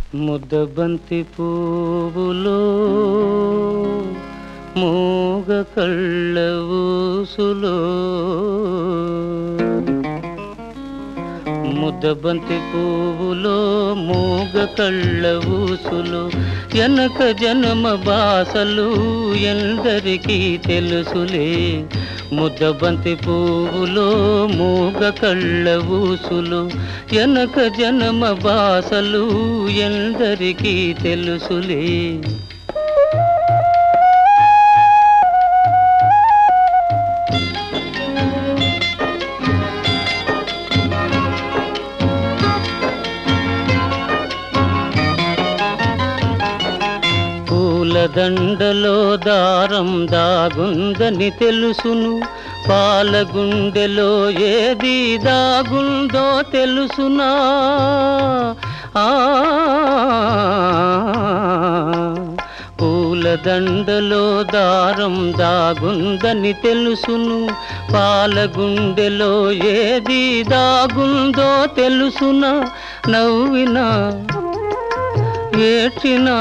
ముద్దబంతి పువ్వులో మూగ కళ్ళ ఊసులో ముద్దబంతి పువ్వులో మూగ కళ్ళ ఊసులు ఎనక జన్మ బాసలు ఎందరికీ తెలుసులే ముద్దబంతి పువ్వులో మూగ కళ్ళ ఊసులు ఎనక జన్మ బాసలు ఎందరికీ తెలుసులే పూలదండలో దారం దాగుందని తెలుసును పాలగుండెలో ఏది దాగుందో తెలుసునా ఆ పూలదండలో దారం దాగుందని తెలుసును పాలగుండెలో ఏది దాగుందో తెలుసునా నవ్వినా ఏడ్చినా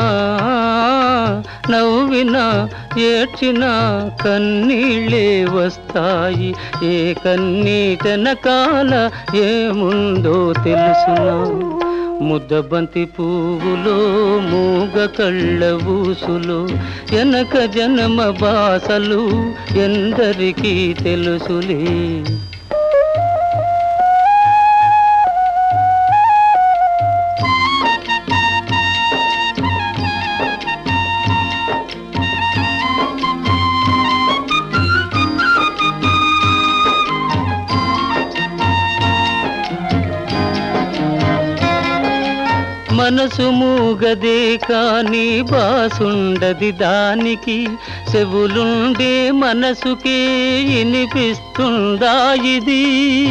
నవ్వినా ఏడ్చినా కన్నీళ్ళే వస్తాయి ఏ కన్నీటనకాల ఏముందో తెలుసునా ముద్దబంతి పువ్వులో మూగ కళ్ళ ఊసులు ఎనక జనమ బాసలు ఎందరికీ తెలుసులే మనసు మూగదే కాని బాసుండది దానికి చెవులుండే మనసుకే వినిపిస్తుందా ఇది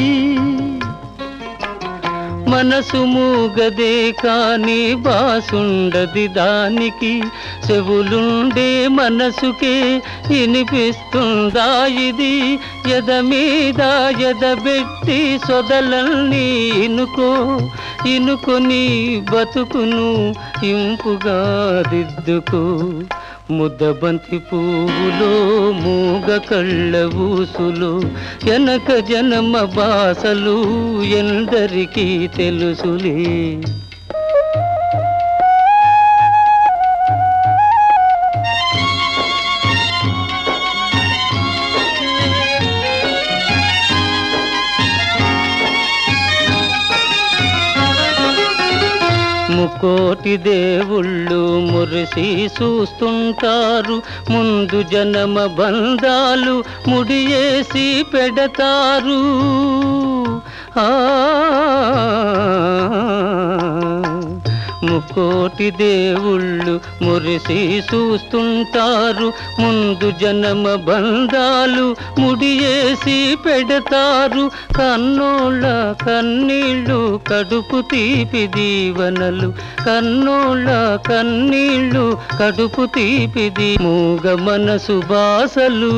మనసు మూగదే కాని బాసుండది దానికి చెవులుండే మనసుకే వినిపిస్తుందా ఇది ఎద మీద ఎదబెట్టి సొదలల్ని ఇనుకో ఇనుకొని బతుకును ఇంపుగా దిద్దుకో ముద్దబంతి పువ్వులో మూగ కళ్ళ ఊసులు ఎనక జనమ బాసలు ఎందరికీ తెలుసులే ముకోటి దేవుళ్ళు మురిసి చూస్తుంటారు ముందు జనమ బంధాలు ముడియేసి పెడతారు ఆ ముకోటి దేవుళ్ళు మురిసి చూస్తుంటారు ముందు జనమ బంధాలు ముడియేసి పెడతారు కన్నోళ్ళ కన్నీళ్ళు కడుపు తీపి దీవనలు కన్నోళ్ళ కన్నీళ్ళు కడుపు తీపి దీ మూగ మనసు బాసలు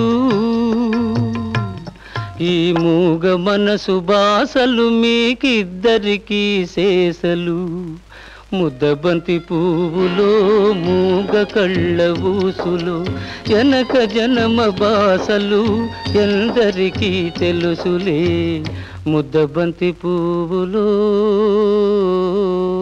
ఈ మూగ మనసు బాసలు మీకిద్దరికీ శేషలు ముద్దబంతి పువ్వులో మూగ కళ్ళ ఊసులు ఎనక జనమ బాసలు ఎందరికీ తెలుసులే ముద్దబంతి పువ్వులో